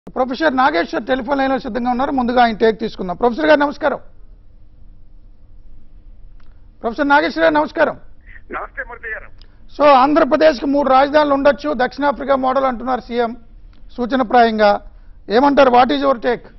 Professor Nageshwar telephone లైన్లో సిద్ధంగా ఉన్నారు ముందుగా ఆయన టేక్ తీసుకుందాం ప్రొఫెసర్ గారు నమస్కారం ప్రొఫెసర్ నాగేశ్వర్ గారు నమస్కారం నమస్తే మూర్తి గారు సో ఆంధ్రప్రదేశ్కి మూడు రాజధానులు ఉండొచ్చు దక్షిణాఫ్రికా మోడల్ అంటున్నారు సీఎం సూచనప్రాయంగా ఏమంటారు వాట్ ఈజ్ యువర్ టేక్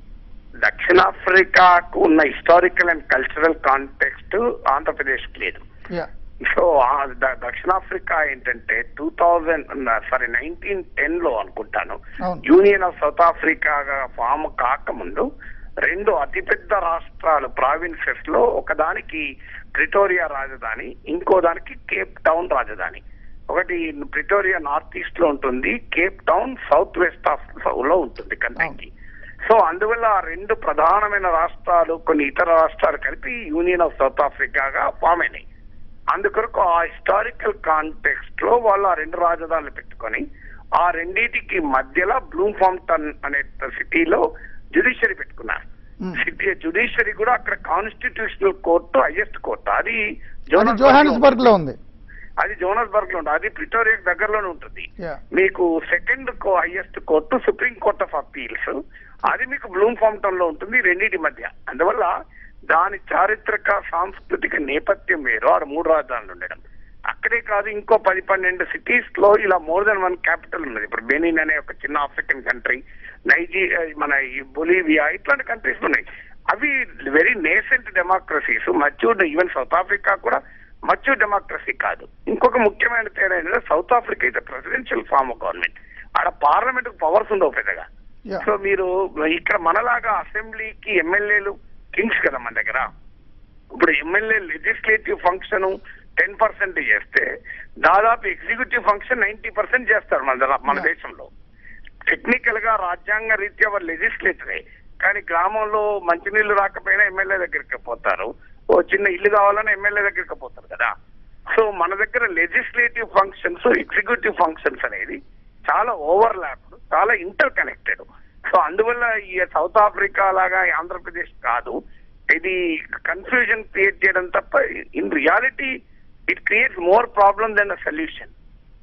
దక్షిణాఫ్రికాకు ఉన్న historical and cultural context Andhra Pradesh లేదు యా సో ఆ ద- దక్షిణాఫ్రికా ఏంటంటే two thousand sorry nineteen ten లో అనుకుంటాను అవును. యూనియన్ ఆఫ్ సౌత్ ఆఫ్రికాగా ఫామ్ కాకముందు రెండు అతిపెద్ద రాష్ట్రాలు ప్రావిన్సెస్ లో ఒకదానికి ప్రిటోరియా రాజధాని ఇంకో దానికి కేప్ టౌన్ రాజధాని ఒకటి ప్రిటోరియా నార్త్ ఈస్ట్ లో ఉంటుంది Cape Town south west of లో ఉంటుంది కంట్రీకి సో అందువల్ల ఆ రెండు ప్రధానమైన రాష్ట్రాలు కొన్ని ఇతర రాష్ట్రాలు కలిపి యూనియన్ ఆఫ్ సౌత్ ఆఫ్రికాగా ఫామ్ అయినాయి అందుకొరకు ఆ హిస్టారికల్ కాంటెక్స్ట్ లో వాళ్ళు ఆ రెండు రాజధానులు పెట్టుకొని ఆ రెండింటికి మధ్యలో బ్లూమ్ ఫాంప్టన్ అనే సిటీలో జుడిషియరీ పెట్టుకున్నారు Hmm. సిటీ జుడిషియరీ కూడా అక్కడ కాన్స్టిట్యూషనల్ కోర్టు హైయెస్ట్ కోర్టు అది అది జోహాన్స్బర్గ్ లో ఉంది అది జోనస్బర్గ్ లో ఉంటుంది అది ప్రిటోరియాకి దగ్గరలోనే ఉంటుంది యా మీకు second highest court supreme court of appeals అది మీకు బ్లూమ్ ఫాంప్టన్ లో ఉంటుంది ఈ రెండింటి మధ్య అందువల్ల దాని చారిత్రక సాంస్కృతిక నేపథ్యం వేరు ఆడ మూడు రాజధానులు ఉండడం అక్కడే కాదు ఇంకో పది పన్నెండు సిటీస్ లో ఇలా మోర్ దెన్ వన్ క్యాపిటల్ ఉన్నది ఇప్పుడు బెనిన్ అనే ఒక చిన్న ఆఫ్రికన్ కంట్రీ నైజీ మన ఈ బొలీవియా ఇట్లాంటి కంట్రీస్ ఉన్నాయి అవి very nascent democracies matured even South Africa కూడా మచ్యూర్ డెమోక్రసీ కాదు ఇంకొక ముఖ్యమైన తేడా ఏంటంటే సౌత్ ఆఫ్రికా అయితే ప్రెసిడెన్షియల్ ఫార్మ్ ఆఫ్ గవర్నమెంట్ ఆడ పార్లమెంట్ పవర్స్ ఉండవు పెద్దగా యా సో మీరు ఇక్కడ మనలాగా అసెంబ్లీకి ఎమ్మెల్యేలు కింగ్స్ కదా మన దగ్గర ఇప్పుడు MLA legislative function ten percent చేస్తే దాదాపు ఎగ్జిక్యూటివ్ ఫంక్షన్ నైన్టీ పర్సెంట్ చేస్తారు మన ద- మన Yeah. దేశంలో టెక్నికల్ గా రాజ్యాంగ రీత్యా వాళ్ళు లెజిస్లేటరే కానీ గ్రామంలో మంచినీళ్లు రాకపోయినా ఎమ్మెల్యే దగ్గరికి పోతారు ఓ చిన్న ఇల్లు కావాలని ఎమ్మెల్యే దగ్గరికి పోతారు కదా సో మన దగ్గర లెజిస్లేటివ్ ఫంక్షన్స్ ఎగ్జిక్యూటివ్ ఫంక్షన్స్ అనేది చాలా ఓవర్ ల్యాప్డ్ చాలా ఇంటర్ కనెక్టెడ్ సో అందువల్ల ఈ సౌత్ ఆఫ్రికా లాగా ఈ ఆంధ్రప్రదేశ్ కాదు ఇది కన్ఫ్యూజన్ క్రియేట్ చేయడం తప్ప in reality it creates more problem than a solution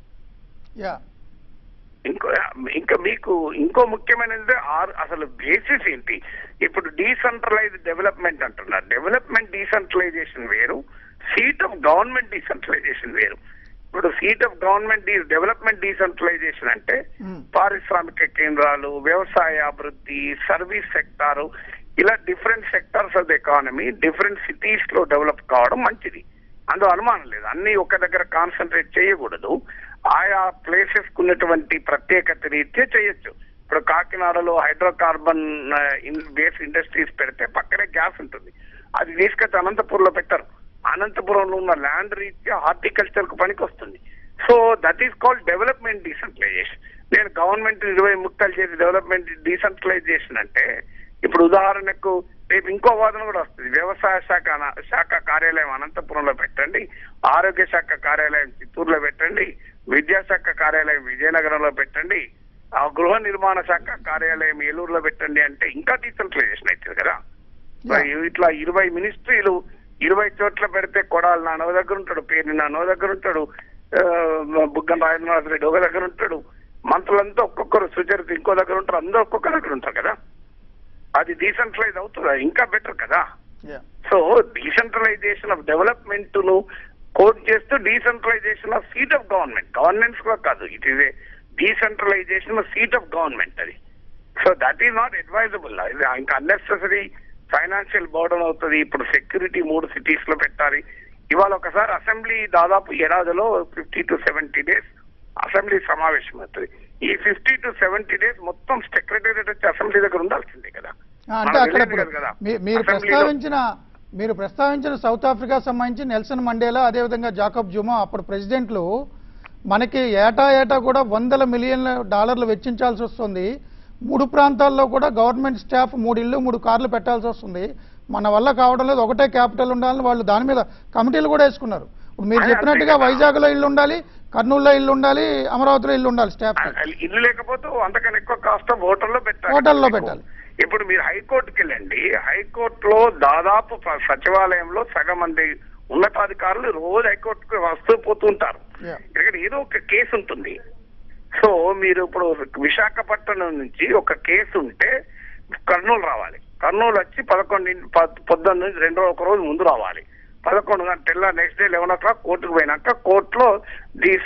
yeah ఇంకో ఇంకా మీకు ఇంకో ముఖ్యమైనది ఆర్ అసలు బేసిస్ ఏంటి ఇప్పుడు డీసెంట్రలైజ్ డెవలప్మెంట్ అంటున్నారు డెవలప్మెంట్ డీసెంట్రలైజేషన్ వేరు సీట్ ఆఫ్ గవర్నమెంట్ డీసెంట్రలైజేషన్ వేరు ఇప్పుడు seat of government development decentralisation అంటే Hmm. పారిశ్రామిక కేంద్రాలు వ్యవసాయ అభివృద్ధి సర్వీస్ సెక్టారు ఇలా different sectors of the economy different cities లో డెవలప్ కావడం మంచిది అందులో అనుమానం లేదు అన్ని ఒక దగ్గర కాన్సన్ట్రేట్ చేయకూడదు ఆయా ప్లేసెస్ ఉన్నటువంటి ప్రత్యేకత రీత్యా చేయొచ్చు ఇప్పుడు కాకినాడలో హైడ్రోకార్బన్ బేస్ ఇండస్ట్రీస్ పెడితే పక్కనే గ్యాస్ ఉంటుంది అది తీసుకొచ్చి అనంతపురంలో పెట్టరు అనంతపురంలో ఉన్న ల్యాండ్ రీత్యా హార్టికల్చర్ కు పనికి వస్తుంది so that is called development decentralisation నేను గవర్నమెంట్ ఇరవై ముక్కలు చేసి డెవలప్మెంట్ డీసెంట్రలైజేషన్ అంటే ఇప్పుడు ఉదాహరణకు రేపు ఇంకో వాదన కూడా వస్తుంది వ్యవసాయ శాఖ అన- శాఖ కార్యాలయం అనంతపురంలో పెట్టండి ఆరోగ్య శాఖ కార్యాలయం చిత్తూరులో పెట్టండి విద్యాశాఖ కార్యాలయం విజయనగరంలో పెట్టండి ఆ గృహ నిర్మాణ శాఖ కార్యాలయం ఏలూరులో పెట్టండి అంటే ఇంకా డీసెంట్రలైజేషన్ అవుతుంది కదా మరి ఇట్లా ఇరవై మినిస్ట్రీలు ఇరవై చోట్ల పెడితే కొడాలి నా నో దగ్గర ఉంటాడు పేరు నా నో దగ్గర ఉంటాడు ఆ, బుగ్గన రాజేంద్రనాథ్ రెడ్డి ఒక దగ్గర ఉంటాడు మంత్రులంతా ఒక్కొక్కరు సుచరిత ఇంకో దగ్గర ఉంటారు అందరూ ఒక్కొక్క దగ్గర ఉంటారు కదా అది డీసెంట్రలైజ్ అవుతుందా ఇంకా బెటర్ కదా yeah so decentralisation of development ను కోట్ చేస్తూ decentralisation of seat of government governance కూడా కాదు it is a decentralisation of seat of government అది so that is not advisable ఇది ఇంకా అన్నెసెసరీ ఫైనాన్షియల్ బర్డన్ అవుతుంది ఇప్పుడు సెక్యూరిటీ మూడు సిటీస్ లో పెట్టాలి ఇవాళ ఒకసారి అసెంబ్లీ దాదాపు ఏడాదిలో fifty to seventy days assembly సమావేశం అవుతుంది ఈ ఫిఫ్టీ టు సెవెంటీ డేస్ మొత్తం సెక్రటేరియట్ వచ్చి అసెంబ్లీ దగ్గర ఉండాల్సిందే కదా ఆ, అంటే మనకు అక్కడ తెలియదు ఇప్పుడు కదా మీ- మీరు అసెంబ్లీలో- ప్రస్తావించిన మీరు ప్రస్తావించిన సౌత్ ఆఫ్రికా సంబంధించి నెల్సన్ మండేలా అదేవిధంగా జాకబ్ జుమా అప్పుడు ప్రెసిడెంట్లు మనకి ఏటా ఏటా కూడా వందల మిలియన్ల డాలర్లు వెచ్చించాల్సి వస్తుంది మూడు ప్రాంతాల్లో కూడా గవర్నమెంట్ స్టాఫ్ మూడు ఇళ్ళు మూడు కార్లు పెట్టాల్సి వస్తుంది మన వల్ల కావడం లేదు ఒకటే క్యాపిటల్ ఉండాలని వాళ్ళు దాని మీద కమిటీలు కూడా వేసుకున్నారు ఇప్పుడు మీరు అదే చెప్పినట్టుగా అంతే కదా. వైజాగ్లో ఇల్లు ఉండాలి కర్నూలులో ఇల్లు ఉండాలి అమరావతిలో ఇల్లు ఉండాలి స్టాఫ్ ఆ, ఇల్లు లేకపోతే అంతకన్నా ఎక్కువ కాస్ట్ ఆఫ్ హోటల్లో పెట్టాలి హోటల్లో పెట్టాలి. ఇప్పుడు మీరు హైకోర్టుకి వెళ్ళండి హైకోర్టులో దాదాపు ప- సచివాలయంలో సగం మంది ఉన్నతాధికారులు రోజు హైకోర్టుకు వస్తూ పోతుంటారు Yeah. ఇక్కడ ఏదో ఒక కేసు ఉంటుంది సో మీరు ఇప్పుడు విశాఖపట్నం నుంచి ఒక కేసు ఉంటే కర్నూలు రావాలి కర్నూలు వచ్చి పదకొండు పొద్దున్న నుంచి రెండో ఒక రోజు ముందు రావాలి పదకొండు గంటల next day eleven o'clock కోర్టుకు పోయినాక కోర్టులో this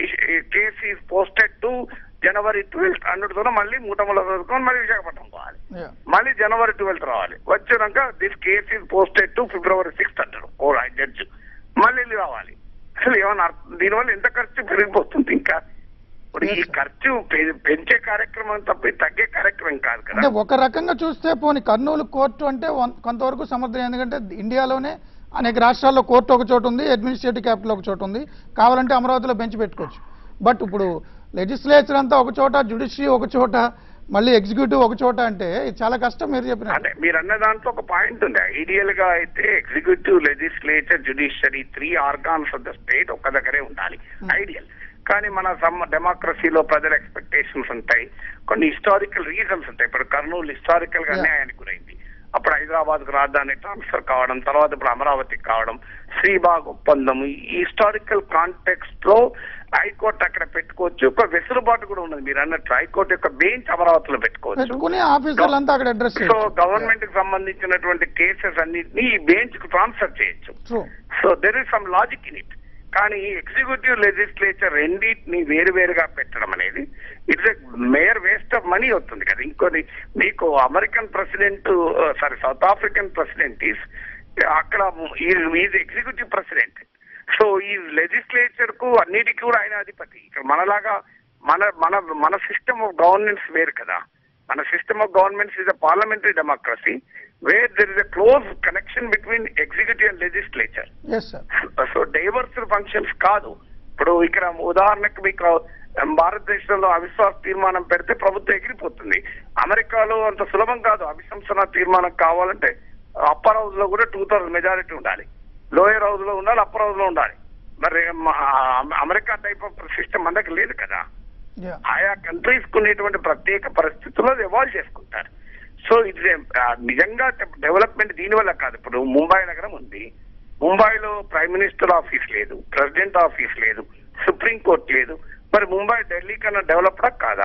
case is posted to January twelfth అన్నట్టుతో మళ్ళీ మూటముల చదువుకొని మళ్ళీ విశాఖపట్నం పోవాలి Yeah. మళ్ళీ జనవరి ట్వెల్త్ రావాలి వచ్చినాక this case is posted to February sixth అంటారు ఓ జడ్జి మళ్ళీ వెళ్ళి రావాలి అసలు ఏమన్నా అర్థం- దీనివల్ల ఎంత ఖర్చు పెరిగిపోతుంది ఇంకా ఇప్పుడు ఈ Yes, sir. ఖర్చు పె- పెంచే కార్యక్రమం తప్ప తగ్గే కార్యక్రమం కాదు కదా అంటే ఒక రకంగా చూస్తే పోనీ కర్నూలు కోర్టు అంటే వన్- కొంతవరకు సమర్థం ఎందుకంటే ఇండియాలోనే అనేక రాష్ట్రాల్లో కోర్టు ఒక చోటు ఉంది అడ్మినిస్ట్రేటివ్ క్యాపిటల్ ఒక చోటు ఉంది కావాలంటే అమరావతిలో బెంచ్ పెట్టుకోవచ్చు బట్ ఇప్పుడు లెజిస్లేచర్ అంతా ఒక చోట జుడిషియరీ ఒక చోట మళ్ళీ ఎగ్జిక్యూటివ్ ఒక చోట అంటే ఇది చాలా కష్టం మీరు చెప్పిన అంటే మీరు అన్న దాంట్లో ఒక పాయింట్ ఉంది ఐడియల్ గా అయితే executive legislature judiciary three organs of the state ఒక్క దగ్గరే ఉండాలి ఐడియల్ కానీ మన సమ్ డెమోక్రసీలో ప్రజల ఎక్స్పెక్టేషన్స్ ఉంటాయి కొన్ని హిస్టారికల్ రీజన్స్ ఉంటాయి ఇప్పుడు కర్నూలు హిస్టారికల్ గా Yeah. అన్యాయానికి గురైంది అప్పుడు హైదరాబాద్ కు రాజధాని ట్రాన్స్ఫర్ కావడం తర్వాత ఇప్పుడు అమరావతికి కావడం శ్రీబాగ్ ఒప్పందం ఈ హిస్టారికల్ కాంటెక్స్ట్ లో హైకోర్టు అక్కడ పెట్టుకోవచ్చు ఒక వెసులుబాటు కూడా ఉన్నది మీరు అన్నట్టు హైకోర్టు యొక్క బెంచ్ అమరావతిలో పెట్టుకోవచ్చు పెట్టుకుని ఆఫీసర్లు అంతా అక్కడ అడ్రస్ సో గవర్నమెంట్ కి సంబంధించినటువంటి కేసెస్ అన్నిటిని ఈ బెంచ్ కు ట్రాన్స్ఫర్ చేయొచ్చు true so there is some logic in it కానీ ఎగ్జిక్యూటివ్ లెజిస్లేచర్ రెండింటిని వేరు వేరుగా పెట్టడం అనేది it's a mere waste of money అవుతుంది కదా ఇంకోటి మీకు American president sorry South African president is అక్కడ ఈజ్ ఎగ్జిక్యూటివ్ ప్రెసిడెంట్ సో ఈ లెజిస్లేచర్ కు అన్నిటికీ కూడా ఆయన అధిపతి ఇక్కడ మనలాగా మన మన మన సిస్టమ్ ఆఫ్ గవర్నెన్స్ వేరు కదా మన system of governments is a parliamentary democracy where there is a close connection between executive and legislature yes sir so diverse functions కాదు ఇప్పుడు ఇక్కడ ఉదాహరణకు మీకు భారతదేశంలో అవిశ్వాస తీర్మానం పెడితే ప్రభుత్వం ఎగిరిపోతుంది అమెరికాలో అంత సులభం కాదు అభిశంసన తీర్మానం కావాలంటే అప్పర్ హౌస్ లో కూడా టూ థౌసండ్ మెజారిటీ ఉండాలి లోయర్ హౌస్ లో ఉండాలి అప్పర్ హౌస్ లో ఉండాలి మరి మా- అమెరికా టైప్ ఆఫ్ సిస్టమ్ మన దగ్గర లేదు కదా యా ఆయా కంట్రీస్ ఉండేటువంటి ప్రత్యేక పరిస్థితుల్లో ఎవాల్వ్ చేసుకుంటారు సో ఇది ఆ, నిజంగా డెవలప్మెంట్ దీనివల్ల కాదు ఇప్పుడు ముంబై నగరం ఉంది ముంబైలో ప్రైమ్ మినిస్టర్ ఆఫీస్ లేదు ప్రెసిడెంట్ ఆఫీస్ లేదు సుప్రీం కోర్ట్ లేదు మరి ముంబై ఢిల్లీ కన్నా డెవలప్డా కాదా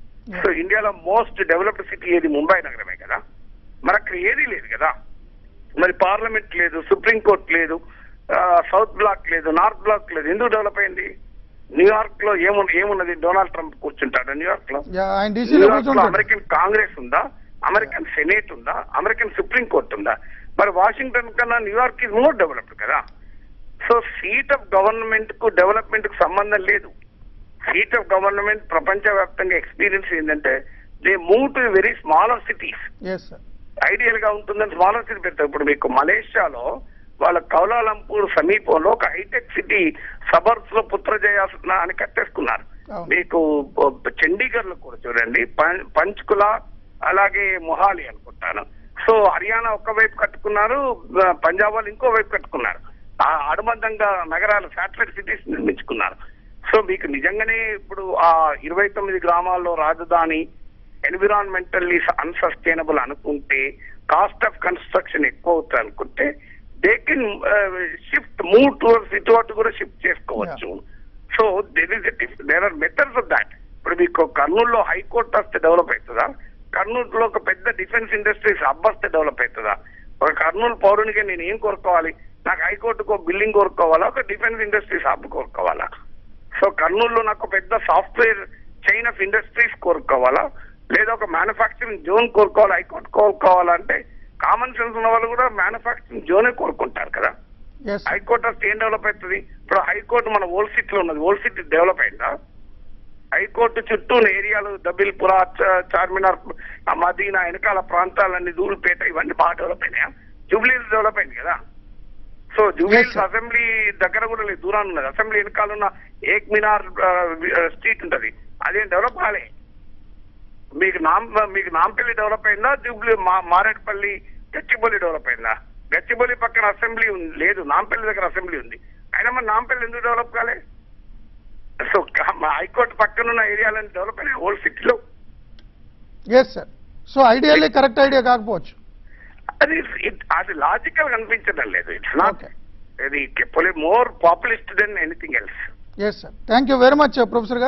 సో ఇండియాలో మోస్ట్ డెవలప్డ్ సిటీ ఏది ముంబై నగరమే కదా మరి అక్కడ ఏదీ లేదు కదా మరి పార్లమెంట్ లేదు సుప్రీం కోర్ట్ లేదు ఆ, సౌత్ బ్లాక్ లేదు నార్త్ బ్లాక్ లేదు ఎందుకు డెవలప్ అయింది న్యూయార్క్ లో ఏము ఏమున్నది డొనాల్డ్ ట్రంప్ కూర్చుంటాడు న్యూయార్క్ లో యా ఆయన డీసీలో న్యూయార్క్ లో కూర్చుంటాడు అమెరికన్ కాంగ్రెస్ ఉందా అమెరికన్ సెనేట్ ఉందా అమెరికన్ సుప్రీం కోర్ట్ ఉందా మరి వాషింగ్టన్ కన్నా న్యూయార్క్ ఇస్ మోర్ డెవలప్డ్ కదా సో సీట్ ఆఫ్ గవర్నమెంట్ కు డెవలప్మెంట్ కు సంబంధం లేదు సీట్ ఆఫ్ గవర్నమెంట్ ప్రపంచవ్యాప్తంగా ఎక్స్పీరియన్స్ ఏంటంటే they move to very smaller cities yes sir ideal గా ఉంటుందని స్మాలర్ సిటీ పెడతారు ఇప్పుడు మీకు మలేషియాలో వాళ్ళ కౌలాలంపూర్ సమీపంలో ఒక హైటెక్ సిటీ సబర్బ్స్ లో పుత్రజయాసన అని కట్టేసుకున్నారు అవును. మీకు చండీగఢ్ లో కూడా చూడండి పం- పంచ్కుల అలాగే మొహాలి అనుకుంటాను సో హర్యానా ఒక వైపు కట్టుకున్నారు ఆ, పంజాబ్ వాళ్ళు ఇంకో వైపు కట్టుకున్నారు ఆ అనుబంధంగా నగరాలు శాటిలైట్ సిటీస్ నిర్మించుకున్నారు సో మీకు నిజంగానే ఇప్పుడు ఆ ఇరవై తొమ్మిది గ్రామాల్లో రాజధాని ఎన్విరాన్మెంటల్లీ అన్సస్టైనబుల్ అనుకుంటే కాస్ట్ ఆఫ్ కన్స్ట్రక్షన్ ఎక్కువ అవుతుంది అనుకుంటే they can shift move towards ఇటువంటి కూడా షిఫ్ట్ చేసుకోవచ్చు so there is there are methods of that ఇప్పుడు మీకు కర్నూలులో హైకోర్టు వస్తే డెవలప్ అవుతుందా కర్నూలులో ఒక పెద్ద డిఫెన్స్ ఇండస్ట్రీస్ హబ్ వస్తే డెవలప్ అవుతుందా ఒక కర్నూలు పౌరునిగా నేను ఏం కోరుకోవాలి నాకు హైకోర్టుకు ఒక బిల్డింగ్ కోరుకోవాలా ఒక డిఫెన్స్ ఇండస్ట్రీస్ హబ్ కోరుకోవాలా సో కర్నూలులో నాకు ఒక పెద్ద సాఫ్ట్వేర్ చైన్ ఆఫ్ ఇండస్ట్రీస్ కోరుకోవాలా లేదా ఒక మ్యానుఫ్యాక్చరింగ్ జోన్ కోరుకోవాలి హైకోర్టు కోరుకోవాలంటే కామన్ సెన్స్ ఉన్న వాళ్ళు కూడా మ్యానుఫ్యాక్చరింగ్ జోనే కోరుకుంటారు కదా ఎస్ హైకోర్టు వస్తే ఏం డెవలప్ అవుతుంది ఇప్పుడు హైకోర్టు మన ఓల్డ్ సిటీ లో ఉన్నది ఓల్డ్ సిటీ డెవలప్ అయిందా హైకోర్టు చుట్టూ ఉన్న ఏరియాలు దబిల్పుర చ- చార్మినార్ ఆ మదీనా వెనకాల ప్రాంతాలన్నీ ధూళిపేట ఇవన్నీ బాగా డెవలప్ అయినాయా జూబ్లీస్ డెవలప్ అయింది కదా సో జూబ్లీస్ sir. అసెంబ్లీ దగ్గర కూడా లేదు దూరాన్ని ఉన్నది అసెంబ్లీ వెనకాల ఉన్న ఏక్ మినార్ స్ట్రీట్ ఉంటది అదేం డెవలప్ కాలే మీకు నామ్ మీకు నాంపల్లి డెవలప్ అయిందా జూబ్లీ మా- మారేడుపల్లి గచ్చిబౌలి డెవలప్ అయిందా గచ్చిబౌలి పక్కన అసెంబ్లీ ఉంది లేదు నాంపల్లి దగ్గర అసెంబ్లీ ఉంది అయినా మరి నాంపల్లి ఎందుకు డెవలప్ కాలే సో క- మా హైకోర్టు పక్కన ఉన్న ఏరియాలను డెవలప్ అయినాయి ఓల్డ్ సిటీలో yes sir so ideally correct idea కాకపోవచ్చు అది it- అది లాజికల్ కనిపించడం లేదు ఇట్స్ నాట్ Okay. ఇది more populist than anything else yes sir thank you very much professor గారు